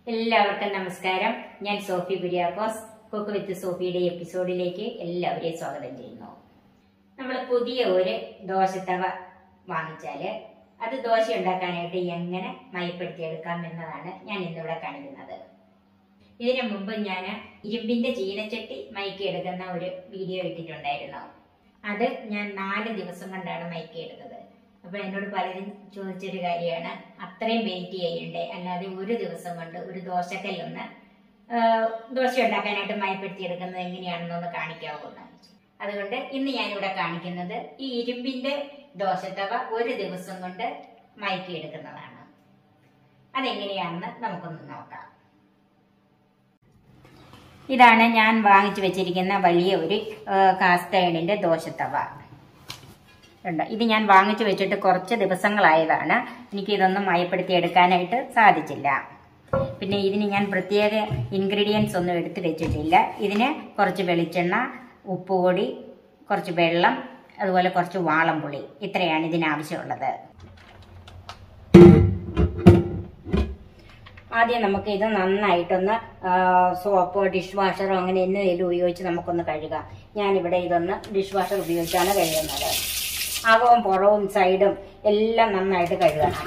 എല്ലാവർക്കും നമസ്കാരം ഞാൻ സോഫി കുര്യാക്കോസ് കുക്ക് വിത്ത് സോഫിയുടെ എപ്പിസോഡിലേക്ക് എല്ലാവരെയും സ്വാഗതം ചെയ്യുന്നു നമ്മൾ പുതിയ ഒരു ദോശത്തവ വാങ്ങിച്ചാല് അത് ദോശ ഉണ്ടാക്കാനായിട്ട് എങ്ങനെ മയപ്പെടുത്തിയെടുക്കാം എന്നതാണ് ഞാൻ ഇന്നിവിടെ കാണിക്കുന്നത് ഇതിനു മുമ്പ് ഞാൻ ഇരുമ്പിന്റെ ചീനച്ചട്ടി മയക്കിയെടുക്കുന്ന ഒരു വീഡിയോ ഇട്ടിട്ടുണ്ടായിരുന്നു അത് ഞാൻ നാല് ദിവസം കൊണ്ടാണ് മയക്കിയെടുത്തത് അപ്പൊ എന്നോട് പലരും ചോദിച്ചൊരു കാര്യമാണ് അത്രയും വെയിറ്റ് ചെയ്യണ്ടേ അല്ലാതെ ഒരു ദിവസം കൊണ്ട് ഒരു ദോശക്കല്ലൊന്ന് ആ, ദോശ ഉണ്ടാക്കാനായിട്ട് മയപ്പെടുത്തിയെടുക്കുന്നത് എങ്ങനെയാണെന്നൊന്ന് കാണിക്കാവോ എന്ന് ചോദിച്ചു. അതുകൊണ്ട് ഇന്ന് ഞാനിവിടെ കാണിക്കുന്നത് ഈ ഇരുമ്പിന്റെ ദോശത്തവ ഒരു ദിവസം കൊണ്ട് മയക്കിയെടുക്കുന്നതാണ് അതെങ്ങനെയാണെന്ന് നമുക്കൊന്ന് നോക്കാം ഇതാണ് ഞാൻ വാങ്ങിച്ചു വെച്ചിരിക്കുന്ന വലിയ ഒരു കാസ്റ്റൈണിന്റെ ദോശത്തവ ഉണ്ട് ഇത് ഞാൻ വാങ്ങിച്ചു വെച്ചിട്ട് കുറച്ച് ദിവസങ്ങളായതാണ് എനിക്ക് ഇതൊന്നും മയപ്പെടുത്തി എടുക്കാനായിട്ട് സാധിച്ചില്ല പിന്നെ ഇതിന് ഞാൻ പ്രത്യേക ഇൻഗ്രീഡിയൻസ് ഒന്നും എടുത്തു വെച്ചിട്ടില്ല ഇതിന് കുറച്ച് വെളിച്ചെണ്ണ ഉപ്പുപൊടി കുറച്ച് വെള്ളം അതുപോലെ കുറച്ച് വാളംപുളി ഇത്രയാണ് ഇതിനാവശ്യമുള്ളത് ആദ്യം നമുക്ക് ഇത് നന്നായിട്ടൊന്ന് ആ, സോപ്പോ ഡിഷ് വാഷറോ അങ്ങനെ എന്തെങ്കിലും ഉപയോഗിച്ച് നമുക്കൊന്ന് കഴുകാം ഞാനിവിടെ ഇതൊന്ന് ഡിഷ് വാഷർ ഉപയോഗിച്ചാണ് കഴുകുന്നത് അകവും പുറവും സൈഡും എല്ലാം നന്നായിട്ട് കഴുകണം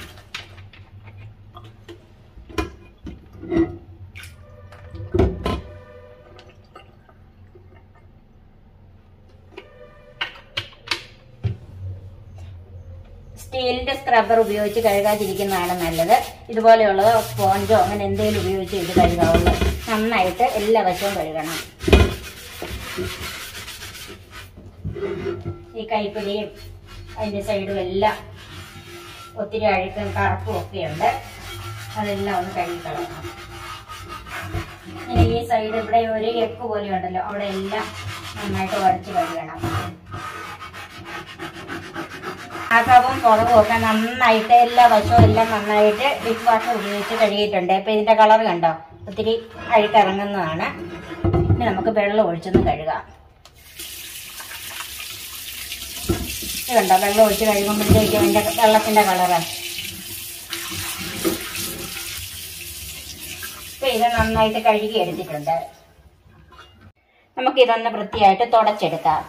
സ്റ്റീലിന്റെ സ്ക്രബ്ബർ ഉപയോഗിച്ച് കഴുകാതിരിക്കുന്നതാണ് നല്ലത് ഇതുപോലെയുള്ളത് സ്പോഞ്ചോ അങ്ങനെ എന്തെങ്കിലും ഉപയോഗിച്ച് ഇത് കഴുകാവുള്ളൂ നന്നായിട്ട് എല്ലാ വശവും കഴുകണം ഈ കൈപ്പിടിയും അതിന്റെ സൈഡും എല്ലാം ഒത്തിരി അഴുക്കും കറുപ്പും ഒക്കെ ഉണ്ട് അതെല്ലാം ഒന്ന് കഴുകിക്കളയണം ഇനി ഈ സൈഡ് ഇവിടെ ഒരു എക്ക് പോലെ ഉണ്ടല്ലോ അവിടെ എല്ലാം നന്നായിട്ട് ഉരച്ച് കഴുകണം അകവും പുറവും ഒക്കെ നന്നായിട്ട് എല്ലാ വശവും എല്ലാം നന്നായിട്ട് ഡിഷ് വാഷർ ഉപയോഗിച്ച് കഴുകിയിട്ടുണ്ട് അപ്പൊ ഇതിന്റെ കളർ കണ്ടോ ഒത്തിരി അഴുക്കിറങ്ങുന്നതാണ് ഇനി നമുക്ക് വെള്ളം ഒഴിച്ചൊന്ന് കഴുകാം ഇത് കണ്ടോ വെള്ളം ഒഴിച്ച് കഴുകുമ്പോഴത്തേക്കും അതിന്റെ വെള്ളത്തിന്റെ കളറ് ഇപ്പൊ ഇത് നന്നായിട്ട് കഴുകി എടുത്തിട്ടുണ്ട് നമുക്കിതൊന്ന് വൃത്തിയായിട്ട് തുടച്ചെടുക്കാം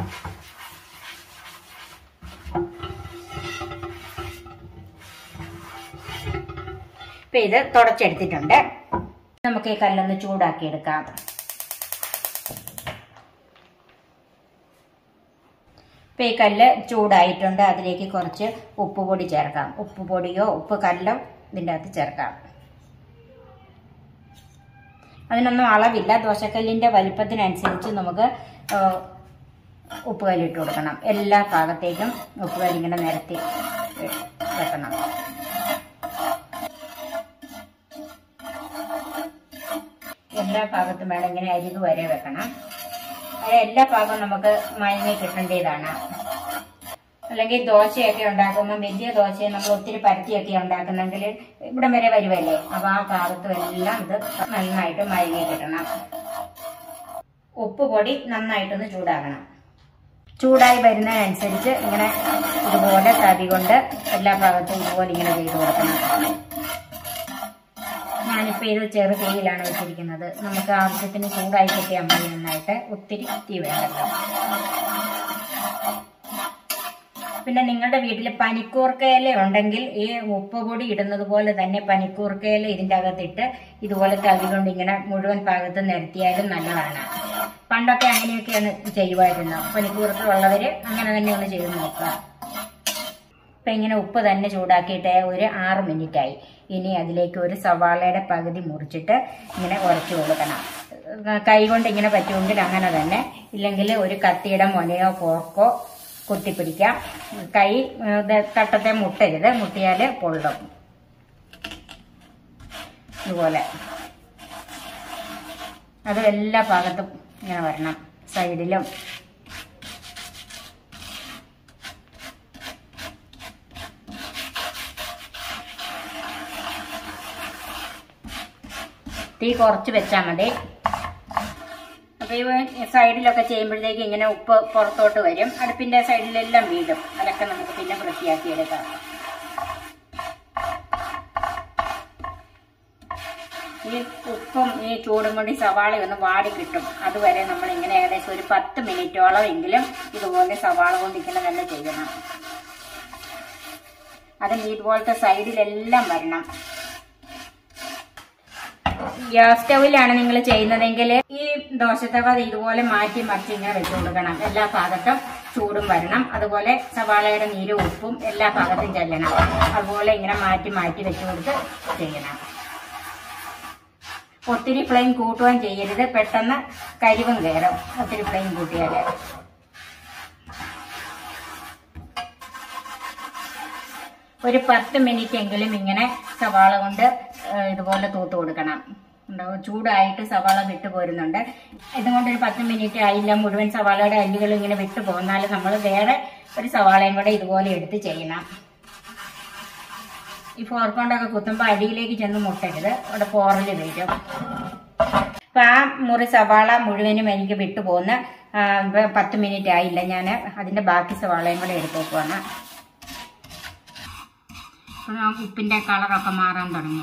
ഇപ്പൊ ഇത് തുടച്ചെടുത്തിട്ടുണ്ട് നമുക്ക് ഈ കല്ലൊന്ന് ചൂടാക്കി എടുക്കാം ഇപ്പൊ ഈ കല്ല് ചൂടായിട്ടുണ്ട് അതിലേക്ക് കുറച്ച് ഉപ്പ് പൊടി ചേർക്കാം ഉപ്പ് പൊടിയോ ഉപ്പ് കല്ലോ ഇതിൻ്റെ അകത്ത് ചേർക്കാം അതിനൊന്നും അളവില്ല ദോശക്കല്ലിന്റെ വലിപ്പത്തിനനുസരിച്ച് നമുക്ക് ആ, ഉപ്പ് കല്ലിട്ട് കൊടുക്കണം എല്ലാ ഭാഗത്തേക്കും ഉപ്പ് കല്ലിങ്ങനെ നിരത്തി വെക്കണം എല്ലാ ഭാഗത്തും വേണം ഇങ്ങനെ അരികു വരെ വെക്കണം അത് എല്ലാ ഭാഗവും നമുക്ക് മയങ്ങി കിട്ടേണ്ടതാണ് അല്ലെങ്കിൽ ദോശയൊക്കെ ഉണ്ടാക്കുമ്പോൾ വലിയ ദോശയെ നമ്മൾ ഒത്തിരി പരത്തിയൊക്കെ ഉണ്ടാക്കുന്നെങ്കിൽ ഇവിടം വരെ വരുമല്ലേ അപ്പൊ ആ ഭാഗത്തും എല്ലാം ഇത് നന്നായിട്ട് മയങ്ങി കിട്ടണം ഉപ്പ് പൊടി നന്നായിട്ടൊന്ന് ചൂടാകണം ചൂടായി വരുന്നതിനനുസരിച്ച് ഇങ്ങനെ ഇതുപോലെ തവി കൊണ്ട് എല്ലാ ഭാഗത്തും ഇതുപോലെ ഇങ്ങനെ ചെയ്ത് കൊടുക്കണം ഞാനിപ്പോ ഇത് ചെറു തീയിലാണ് വെച്ചിരിക്കുന്നത് നമുക്ക് ആവശ്യത്തിന് ചൂടായി കിട്ടിയാൽ മതി നന്നായിട്ട് ഒത്തിരി തീ വേണ്ടല്ലോ പിന്നെ നിങ്ങളുടെ വീട്ടിൽ പനിക്കൂർക്കയില ഉണ്ടെങ്കിൽ ഈ ഉപ്പ് പൊടി ഇടുന്നത് പോലെ തന്നെ പനിക്കൂർക്കയില ഇതിന്റെ അകത്തിട്ട് ഇതുപോലെ തവി കൊണ്ട് ഇങ്ങനെ മുഴുവൻ ഭാഗത്ത് നിരത്തിയാലും നല്ലതാണ് പണ്ടൊക്കെ അങ്ങനെയൊക്കെയാണ് ചെയ്യുമായിരുന്നു പനിക്കൂർക്ക ഉള്ളവര് അങ്ങനെ തന്നെ ഒന്ന് ചെയ്ത് നോക്കുക ഇപ്പൊ ഇങ്ങനെ ഉപ്പ് തന്നെ ചൂടാക്കിയിട്ട് ഒരു ആറ് മിനിറ്റ് ആയി ഇനി അതിലേക്ക് ഒരു സവാളയുടെ പകുതി മുറിച്ചിട്ട് ഇങ്ങനെ ഉരച്ചു കൊടുക്കണം കൈ കൊണ്ട് ഇങ്ങനെ പറ്റുമെങ്കിൽ അങ്ങനെ തന്നെ ഇല്ലെങ്കിൽ ഒരു കത്തിയുടെ മുനയോ ഫോർക്കോ കുത്തിപ്പിടിക്കാം കൈ ഏഹ്, ദേ തട്ടത്തെ മുട്ടരുത് മുട്ടിയാൽ പൊള്ളും ഇതുപോലെ അത് എല്ലാ ഭാഗത്തും ഇങ്ങനെ വരണം സൈഡിലും തീ കുറച്ച് വെച്ചാൽ മതി അപ്പൊ ഈ സൈഡിലൊക്കെ ചെയ്യുമ്പോഴത്തേക്ക് ഇങ്ങനെ ഉപ്പ് പുറത്തോട്ട് വരും അടുപ്പിന്റെ സൈഡിലെല്ലാം വീഴും അതൊക്കെ നമുക്ക് പിന്നെ വൃത്തിയാക്കി എടുക്കാം ഈ ഉപ്പും ഈ ചൂടും കൊണ്ട് ഈ സവാള ഒന്ന് വാടി കിട്ടും അതുവരെ നമ്മൾ ഇങ്ങനെ ഏകദേശം ഒരു പത്ത് മിനിറ്റോളം എങ്കിലും ഇതുപോലെ സവാള കൊണ്ട് ഇങ്ങനെ തന്നെ ചെയ്യണം അത് ഇതുപോലത്തെ സൈഡിലെല്ലാം വരണം ഗ്യാസ് സ്റ്റൗവിലാണ് നിങ്ങൾ ചെയ്യുന്നതെങ്കിൽ ഈ ദോശത്തവ ഇതുപോലെ മാറ്റി മറിച്ച് ഇങ്ങനെ വെച്ചു കൊടുക്കണം എല്ലാ ഭാഗത്തും ചൂടും വരണം അതുപോലെ സവാളയുടെ നീരും ഉപ്പും എല്ലാ ഭാഗത്തും ചെല്ലണം അതുപോലെ ഇങ്ങനെ മാറ്റി മാറ്റി വെച്ചു കൊടുത്ത് ചെയ്യണം ഒത്തിരി ഫ്ലെയിം കൂട്ടുവാൻ ചെയ്യരുത് പെട്ടെന്ന് കരിവും കയറും ഒത്തിരി ഫ്ലെയിം കൂട്ടിയാൽ ഒരു പത്ത് മിനിറ്റ് എങ്കിലും ഇങ്ങനെ സവാള കൊണ്ട് ഏഹ്, ഇതുപോലെ തൂത്ത് കൊടുക്കണം ഉണ്ടാവും ചൂടായിട്ട് സവാള വിട്ടു പോരുന്നുണ്ട് ഇതുകൊണ്ട് ഒരു പത്ത് മിനിറ്റ് ആയില്ല മുഴുവൻ സവാളയുടെ അല്ലുകൾ ഇങ്ങനെ വിട്ടു പോന്നാൽ നമ്മൾ വേറെ ഒരു സവാളയും കൂടെ ഇതുപോലെ എടുത്ത് ചെയ്യണം ഈ ഫോർക്കൊണ്ടൊക്കെ കുത്തുമ്പോൾ അടിയിലേക്ക് ചെന്ന് മുട്ടരുത് അവിടെ പോറല് വരും അപ്പൊ ആ മുറി സവാള മുഴുവനും എനിക്ക് വിട്ടു പോകുന്ന ആ, ഇപ്പൊ പത്ത് മിനിറ്റ് ആയില്ല ഞാൻ അതിന്റെ ബാക്കി സവാളയും കൂടെ എടുത്ത് വെക്കുവാണ് അപ്പോൾ ആ ഉപ്പിന്റെ കളറൊക്കെ മാറാൻ തുടങ്ങി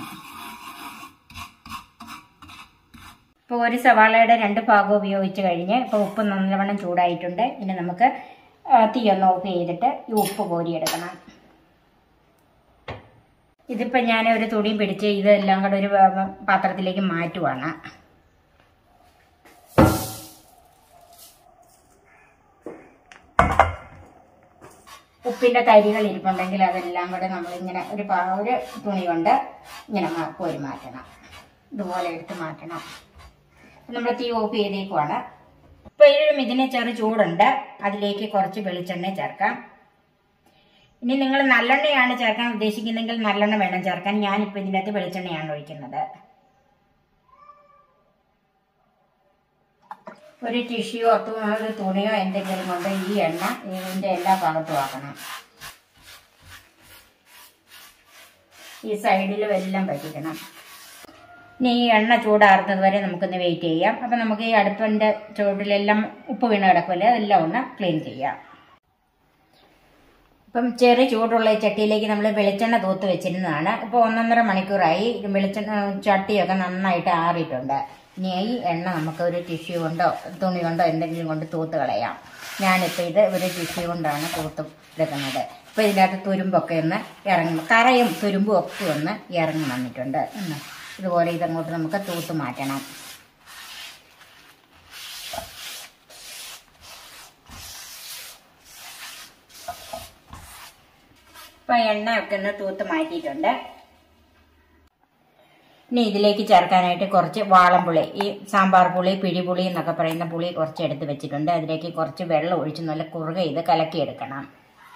ഇപ്പോൾ ഒരു സവാളയുടെ രണ്ട് ഭാഗം ഉപയോഗിച്ച് കഴിഞ്ഞ് ഇപ്പോൾ ഉപ്പ് നല്ലവണ്ണം ചൂടായിട്ടുണ്ട് ഇനി നമുക്ക് ആ, തീയൊന്ന് ഓഫ് ചെയ്തിട്ട് ഈ ഉപ്പ് കോരിയെടുക്കണം ഇതിപ്പോൾ ഞാൻ ഒരു തുണി പിടിച്ച് ഇതെല്ലാം കൂടെ ഒരു ആ, പാത്രത്തിലേക്ക് മാറ്റുവാണ് ഉപ്പിന്റെ തരികൾ ഇരിപ്പുണ്ടെങ്കിൽ അതെല്ലാം കൂടെ നമ്മൾ ഇങ്ങനെ ഒരു പാ- ഒരു തുണി കൊണ്ട് ഇങ്ങനെ മാ- കോരി മാറ്റണം ഇതുപോലെ എടുത്ത് മാറ്റണം നമ്മൾ തീ ഓഫ് ചെയ്തേക്കുവാണ് ഇപ്പോഴും ഇതിന് ചെറു ചൂടുണ്ട് അതിലേക്ക് കുറച്ച് വെളിച്ചെണ്ണ ചേർക്കാം ഇനി നിങ്ങൾ നല്ലെണ്ണയാണ് ചേർക്കാൻ ഉദ്ദേശിക്കുന്നെങ്കിൽ നല്ലെണ്ണ വേണം ചേർക്കാൻ ഞാനിപ്പോൾ ഇതിനകത്ത് വെളിച്ചെണ്ണയാണ് ഒഴിക്കുന്നത് ഒരു ടിഷ്യോ ഒരു തുണിയോ എന്തെങ്കിലും കൊണ്ട് ഈ എണ്ണ ഇതിന്റെ എല്ലാ ഭാഗത്തും ആക്കണം ഈ സൈഡിലും എല്ലാം പറ്റിക്കണം ഇനി ഈ എണ്ണ ചൂടാറുന്നത് വരെ നമുക്കൊന്ന് വെയിറ്റ് ചെയ്യാം അപ്പം നമുക്ക് ഈ അടുപ്പിൻ്റെ ചുവട്ടിലെല്ലാം ഉപ്പ് വീണ് കിടക്കുമല്ലേ അതെല്ലാം ഒന്ന് ക്ലീൻ ചെയ്യാം ഇപ്പം ചെറിയ ചൂടുള്ള ഈ ചട്ടിയിലേക്ക് നമ്മൾ വെളിച്ചെണ്ണ തൂത്ത് വെച്ചിരുന്നതാണ് ഇപ്പോൾ ഒന്നൊന്നര മണിക്കൂറായി ഇത് വെളിച്ചെണ്ണ ചട്ടിയൊക്കെ നന്നായിട്ട് ആറിയിട്ടുണ്ട് ഇനി ഈ എണ്ണ നമുക്ക് ഒരു ടിഷ്യൂ കൊണ്ടോ തുണി കൊണ്ടോ എന്തെങ്കിലും കൊണ്ട് തൂത്ത് കളയാം ഞാനിപ്പോൾ ഇത് ഒരു ടിഷ്യൂ കൊണ്ടാണ് തൂത്ത് എടുക്കുന്നത് ഇപ്പോൾ ഇതിനകത്ത് തുരുമ്പൊക്കെ ഒന്ന് ഇറങ്ങി കറയും തുരുമ്പും ഒക്കെ ഒന്ന് ഇറങ്ങി വന്നിട്ടുണ്ട് ഒന്ന് ഇതുപോലെ ഇതങ്ങോട്ട് നമുക്ക് തൂത്ത് മാറ്റണം ഇപ്പൊ എണ്ണ ഒക്കെ ഒന്ന് തൂത്ത് മാറ്റിയിട്ടുണ്ട് ഇനി ഇതിലേക്ക് ചേർക്കാനായിട്ട് കുറച്ച് വാളംപുളി ഈ സാമ്പാർ പുളി പിഴിപുളി എന്നൊക്കെ പറയുന്ന പുളി കുറച്ച് എടുത്ത് വെച്ചിട്ടുണ്ട് അതിലേക്ക് കുറച്ച് വെള്ളം ഒഴിച്ച് നല്ല കുറുക ഇത് കലക്കിയെടുക്കണം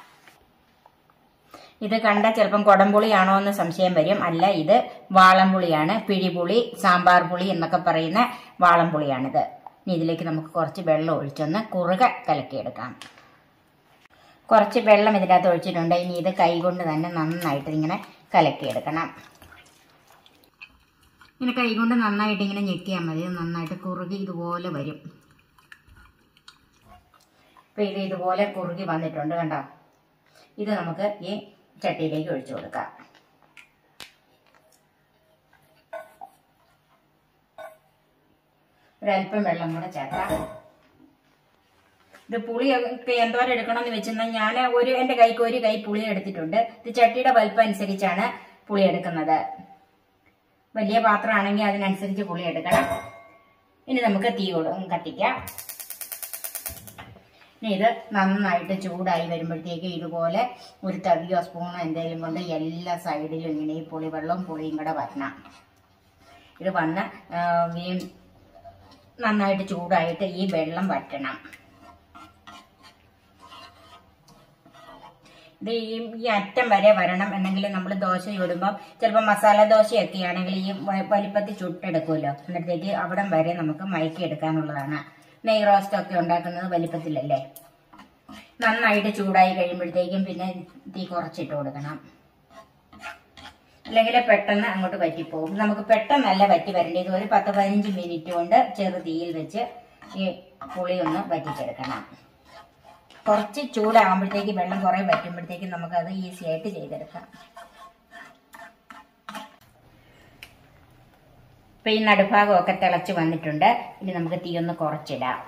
ഇത് കണ്ട ചിലപ്പം കുടംപുളിയാണോ എന്ന് സംശയം വരും അല്ല ഇത് വാളംപുളിയാണ് പിഴിപുളി സാമ്പാർ പുളി എന്നൊക്കെ പറയുന്ന വാളംപുളിയാണിത് ഇനി ഇതിലേക്ക് നമുക്ക് കുറച്ച് വെള്ളം ഒഴിച്ചൊന്ന് കുറുക കലക്കിയെടുക്കാം കുറച്ച് വെള്ളം ഇതിനകത്ത് ഒഴിച്ചിട്ടുണ്ട് ഇനി ഇത് കൈകൊണ്ട് തന്നെ നന്നായിട്ട് ഇങ്ങനെ കലക്കിയെടുക്കണം ഇങ്ങനെ കൈകൊണ്ട് നന്നായിട്ട് ഇങ്ങനെ ഞെക്കിയാൽ മതി ഇത് നന്നായിട്ട് കുറുകി ഇതുപോലെ വരും ഇപ്പൊ ഇത് ഇതുപോലെ കുറുകി വന്നിട്ടുണ്ട് കണ്ടോ ഇത് നമുക്ക് ഈ ചട്ടിയിലേക്ക് ഒഴിച്ചു കൊടുക്കാം ഒരല്പം വെള്ളം കൂടെ ചേർക്കാം ഇത് പുളി ഒക്കെ എന്തോരം എടുക്കണം എന്ന് വെച്ചെന്നാൽ ഞാൻ ഒരു എൻ്റെ കൈക്ക് ഒരു കൈ പുളി എടുത്തിട്ടുണ്ട് ഇത് ചട്ടിയുടെ വലിപ്പം അനുസരിച്ചാണ് പുളി എടുക്കുന്നത് വലിയ പാത്രമാണെങ്കിൽ അതിനനുസരിച്ച് പുളി എടുക്കണം ഇനി നമുക്ക് തീ കൊടു- കത്തിക്കാം ഇനി ഇത് നന്നായിട്ട് ചൂടായി വരുമ്പോഴത്തേക്ക് ഇതുപോലെ ഒരു തവിയോ സ്പൂണോ എന്തെങ്കിലും കൊണ്ട് എല്ലാ സൈഡിലും ഇങ്ങനെ ഈ പുളിവെള്ളവും പുളിയും കൂടെ വരണം ഇത് വന്ന് ആ, ഈ നന്നായിട്ട് ചൂടായിട്ട് ഈ വെള്ളം വറ്റണം ഇത് ഈ ഈ അറ്റം വരെ വരണം എന്നെങ്കിൽ നമ്മൾ ദോശ ചുടുമ്പോൾ ചിലപ്പോൾ മസാല ദോശയൊക്കെ ആണെങ്കിൽ ഈ വ- വലിപ്പത്തിൽ ചുട്ടെടുക്കുമല്ലോ എന്നിട്ടേക്ക് അവിടം വരെ നമുക്ക് മയക്കി എടുക്കാനുള്ളതാണ് നെയ് റോസ്റ്റ് ഒക്കെ ഉണ്ടാക്കുന്നത് വലിപ്പത്തിലല്ലേ നന്നായിട്ട് ചൂടായി കഴിയുമ്പോഴത്തേക്കും പിന്നെ തീ കുറച്ചിട്ട് കൊടുക്കണം അല്ലെങ്കിൽ പെട്ടെന്ന് അങ്ങോട്ട് വറ്റിപ്പോകും നമുക്ക് പെട്ടെന്നല്ല വറ്റി വരേണ്ടത് ഒരു പത്ത് പതിനഞ്ച് മിനിറ്റ് കൊണ്ട് ചെറു തീയിൽ വെച്ച് ഈ പുളി ഒന്ന് വറ്റിച്ചെടുക്കണം കുറച്ച് ചൂടാകുമ്പോഴത്തേക്ക് വെള്ളം കുറേ വറ്റുമ്പോഴത്തേക്ക് നമുക്കത് ഈസി ആയിട്ട് ചെയ്തെടുക്കാം ഇപ്പൊ ഈ നടുഭാഗമൊക്കെ തിളച്ച് വന്നിട്ടുണ്ട് ഇനി നമുക്ക് തീ ഒന്ന് കുറച്ചിടാം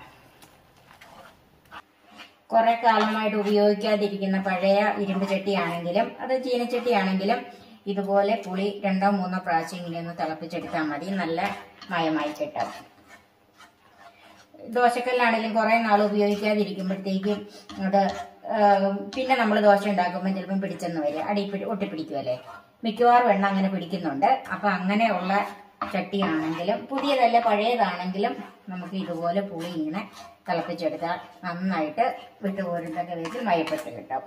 കുറെ കാലമായിട്ട് ഉപയോഗിക്കാതിരിക്കുന്ന പഴയ ഇരുമ്പ് ചട്ടിയാണെങ്കിലും അത് ചീനച്ചട്ടിയാണെങ്കിലും ഇതുപോലെ പുളി രണ്ടോ മൂന്നോ പ്രാവശ്യം ഇങ്ങനെ ഒന്ന് തിളപ്പിച്ചെടുത്താൽ മതി നല്ല മയമായി കിട്ടും ദോശക്കല്ലാണെങ്കിലും കുറെ നാൾ ഉപയോഗിക്കാതിരിക്കുമ്പോഴത്തേക്കും അത് ആ, പിന്നെ നമ്മൾ ദോശ ഉണ്ടാക്കുമ്പോൾ ചിലപ്പം പിടിച്ചെന്ന് വരും അടി പിടി ഒട്ടിപ്പിടിക്കുമല്ലേ മിക്കവാറും എണ്ണ അങ്ങനെ പിടിക്കുന്നുണ്ട് അപ്പൊ അങ്ങനെയുള്ള ചട്ടിയാണെങ്കിലും പുതിയതല്ല പഴയതാണെങ്കിലും നമുക്ക് ഇതുപോലെ പുളി ഇങ്ങനെ തിളപ്പിച്ചെടുത്താൽ നന്നായിട്ട് വിട്ടുപോരുന്നൊക്കെ വിധത്തിൽ മയപ്പെട്ട് കിട്ടും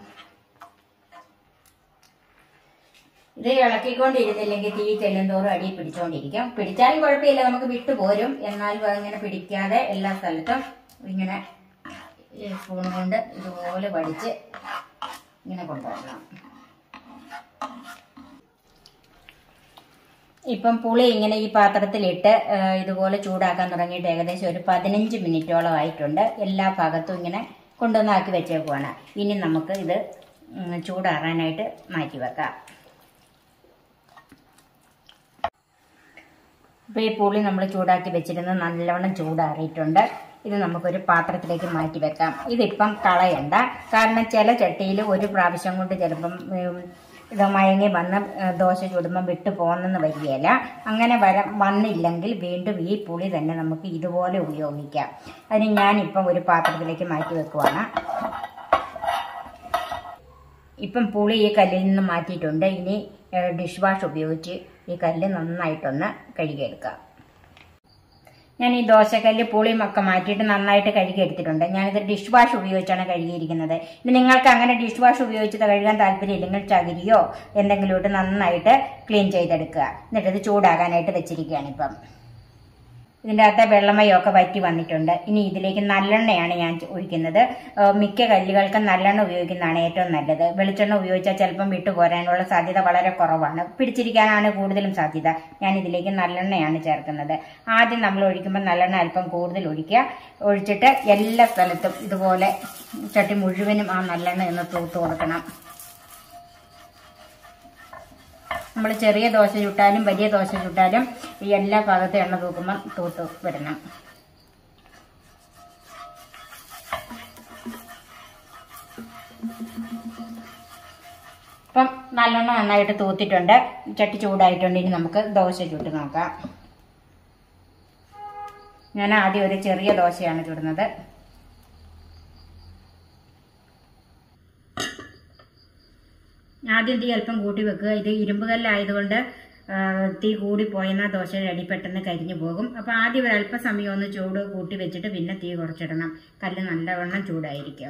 ഇത് ഇളക്കിക്കൊണ്ടിരുന്നില്ലെങ്കിൽ തീ ചെല്ലുന്തോറും അടി പിടിച്ചോണ്ടിരിക്കും പിടിച്ചാലും കുഴപ്പമില്ല നമുക്ക് വിട്ടുപോരും എന്നാലും അങ്ങനെ പിടിക്കാതെ എല്ലാ സ്ഥലത്തും ഇങ്ങനെ ഈ സ്പൂൺ കൊണ്ട് ഇതുപോലെ വടിച്ച് ഇങ്ങനെ കൊണ്ടുവരണം ഇപ്പം പുളി ഇങ്ങനെ ഈ പാത്രത്തിലിട്ട് ആ, ഇതുപോലെ ചൂടാക്കാൻ തുടങ്ങിയിട്ട് ഏകദേശം ഒരു പതിനഞ്ച് മിനിറ്റോളം ആയിട്ടുണ്ട് എല്ലാ ഭാഗത്തും ഇങ്ങനെ കൊണ്ടുവന്നാക്കി വെച്ചേക്കുവാണ് ഇനി നമുക്ക് ഇത് ഉം, ചൂടാറാനായിട്ട് മാറ്റി വെക്കാം അപ്പോൾ ഈ പുളി നമ്മൾ ചൂടാക്കി വെച്ചിരുന്നത് നല്ലവണ്ണം ചൂടാറിയിട്ടുണ്ട് ഇത് നമുക്കൊരു പാത്രത്തിലേക്ക് മാറ്റി വെക്കാം ഇതിപ്പം കളയണ്ട കാരണം ചില ചട്ടിയിൽ ഒരു പ്രാവശ്യം കൊണ്ട് ചിലപ്പം ഉം, ഇത് മയങ്ങി വന്ന് ഏ, ദോശ ചുടുമ്പം വിട്ടു പോകുന്നെന്ന് വരികയില്ല അങ്ങനെ വര വന്നില്ലെങ്കിൽ വീണ്ടും ഈ പുളി തന്നെ നമുക്ക് ഇതുപോലെ ഉപയോഗിക്കാം അതിന് ഞാനിപ്പം ഒരു പാത്രത്തിലേക്ക് മാറ്റി വെക്കുവാണ് ഇപ്പം പുളി ഈ കല്ലിൽ നിന്ന് മാറ്റിയിട്ടുണ്ട് ഇനി ഡിഷ് വാഷ് ഉപയോഗിച്ച് ഈ കല്ല് നന്നായിട്ടൊന്ന് കഴുകിയെടുക്കാം ഞാൻ ഈ ദോശക്കല്ല് പുളിയും ഒക്കെ മാറ്റിയിട്ട് നന്നായിട്ട് കഴുകിയെടുത്തിട്ടുണ്ട് ഞാനിത് ഡിഷ് വാഷ് ഉപയോഗിച്ചാണ് കഴുകിയിരിക്കുന്നത് ഇനി നിങ്ങൾക്ക് അങ്ങനെ ഡിഷ് വാഷ് ഉപയോഗിച്ച് കഴുകാൻ താല്പര്യമില്ലെങ്കിൽ ചകിരിയോ എന്തെങ്കിലും ഇട്ട് നന്നായിട്ട് ക്ലീൻ ചെയ്തെടുക്കുക എന്നിട്ട് ഇത് ചൂടാകാനായിട്ട് വെച്ചിരിക്കുകയാണ് ഇപ്പം ഇതിൻ്റെ അകത്തെ വെള്ളമയൊക്കെ വറ്റി വന്നിട്ടുണ്ട് ഇനി ഇതിലേക്ക് നല്ലെണ്ണയാണ് ഞാൻ ഒഴിക്കുന്നത് ഏഹ് മിക്ക കല്ലുകൾക്കും നല്ലെണ്ണ ഉപയോഗിക്കുന്നതാണ് ഏറ്റവും നല്ലത് വെളിച്ചെണ്ണ ഉപയോഗിച്ചാൽ ചിലപ്പം വിട്ടുപോരാനുള്ള സാധ്യത വളരെ കുറവാണ് പിടിച്ചിരിക്കാനാണ് കൂടുതലും സാധ്യത ഞാൻ ഇതിലേക്ക് നല്ലെണ്ണയാണ് ചേർക്കുന്നത് ആദ്യം നമ്മൾ ഒഴിക്കുമ്പോൾ നല്ലെണ്ണ അല്പം കൂടുതൽ ഒഴിക്കുക ഒഴിച്ചിട്ട് എല്ലാ സ്ഥലത്തും ഇതുപോലെ ചട്ടി മുഴുവനും ആ നല്ലെണ്ണ ഒന്ന് തൂത്ത് കൊടുക്കണം നമ്മൾ ചെറിയ ദോശ ചുട്ടാലും വലിയ ദോശ ചുട്ടാലും ഈ എല്ലാ ഭാഗത്തും എണ്ണ തൂക്കുമ്പോൾ തൂത്ത് വരണം ഇപ്പം നല്ലെണ്ണ നന്നായിട്ട് തൂത്തിട്ടുണ്ട് ചട്ടി ചൂടായിട്ടുണ്ട് ഇനി നമുക്ക് ദോശ ചുട്ട് നോക്കാം ഞാൻ ആദ്യം ഒരു ചെറിയ ദോശയാണ് ചുടുന്നത് ആദ്യം തീ അല്പം കൂട്ടി വെക്കുക ഇത് ഇരുമ്പ് കല്ലായതുകൊണ്ട് ആ, തീ കൂടി പോയെന്നാൽ ദോശയുടെ അടി പെട്ടെന്ന് കരിഞ്ഞു പോകും അപ്പോൾ ആദ്യം ഒരു അല്പസമയം ഒന്ന് ചൂട് കൂട്ടി വെച്ചിട്ട് പിന്നെ തീ കുറച്ചിടണം കല്ല് നല്ലവണ്ണം ചൂടായിരിക്കും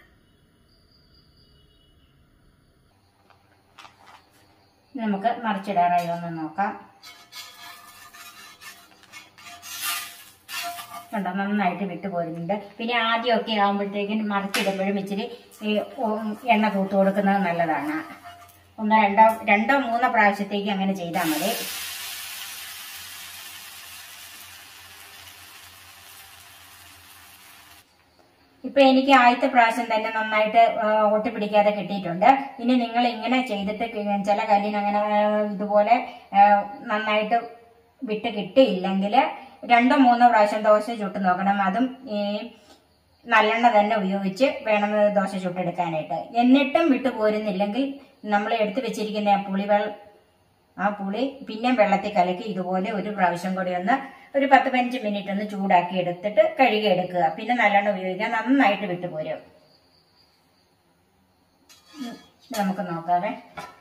ഇനി നമുക്ക് മറിച്ചിടാറായി ഒന്ന് നോക്കാം കണ്ടോ നന്നായിട്ട് വിട്ടു പോരുന്നുണ്ട് പിന്നെ ആദ്യമൊക്കെ ആകുമ്പോഴത്തേക്കും മറിച്ചിടുമ്പോഴും ഇച്ചിരി ഈ ഉം, എണ്ണ തൂത്ത് കൊടുക്കുന്നത് നല്ലതാണ് ഒന്നോ രണ്ടോ രണ്ടോ മൂന്നോ പ്രാവശ്യത്തേക്ക് അങ്ങനെ ചെയ്താൽ മതി ഇപ്പൊ എനിക്ക് ആദ്യത്തെ പ്രാവശ്യം തന്നെ നന്നായിട്ട് ആ, ഒട്ടിപ്പിടിക്കാതെ കിട്ടിയിട്ടുണ്ട് ഇനി നിങ്ങൾ ഇങ്ങനെ ചെയ്തിട്ട് കി- ചില കല്ലിന് അങ്ങനെ ആ, ഇതുപോലെ ആ, നന്നായിട്ട് വിട്ട് കിട്ടിയില്ലെങ്കിൽ രണ്ടോ മൂന്നോ പ്രാവശ്യം ദോശ ചുട്ട് നോക്കണം അതും ഈ നല്ലെണ്ണ തന്നെ ഉപയോഗിച്ച് വേണം ദോശ ചുട്ടെടുക്കാനായിട്ട് എന്നിട്ടും വിട്ടു പോരുന്നില്ലെങ്കിൽ നമ്മൾ എടുത്തു വെച്ചിരിക്കുന്ന ആ പുളിവെൾ ആ പുളി പിന്നെ വെള്ളത്തിൽ കലക്കി ഇതുപോലെ ഒരു പ്രാവശ്യം കൂടി ഒന്ന് ഒരു പത്ത് പതിനഞ്ച് മിനിറ്റ് ഒന്ന് ചൂടാക്കി എടുത്തിട്ട് കഴുകി എടുക്കുക പിന്നെ നല്ലെണ്ണ ഉപയോഗിക്കാൻ നന്നായിട്ട് വിട്ടുപോരും ഉം, ഇത് നമുക്ക് നോക്കാവേ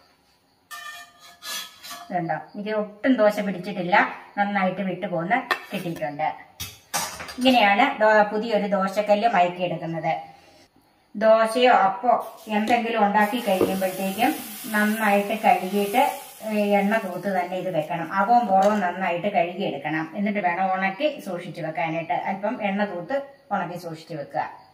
ഇതുണ്ടോ എനിക്ക് ഒട്ടും ദോശ പിടിച്ചിട്ടില്ല നന്നായിട്ട് വിട്ടുപോന്ന് കിട്ടിയിട്ടുണ്ട് ഇങ്ങനെയാണ് ദോ- പുതിയൊരു ദോശക്കല്ല് മയക്കിയെടുക്കുന്നത് ദോശയോ അപ്പോ എന്തെങ്കിലും ഉണ്ടാക്കി കഴിയുമ്പോഴത്തേക്കും നന്നായിട്ട് കഴുകിയിട്ട് ഏഹ്, എണ്ണ തൂത്ത് തന്നെ ഇത് വെക്കണം അവവും പുറവും നന്നായിട്ട് കഴുകിയെടുക്കണം എന്നിട്ട് വേണം ഉണക്കി സൂക്ഷിച്ചു വെക്കാനായിട്ട് അല്പം എണ്ണ തൂത്ത് ഉണക്കി സൂക്ഷിച്ചു വെക്കുക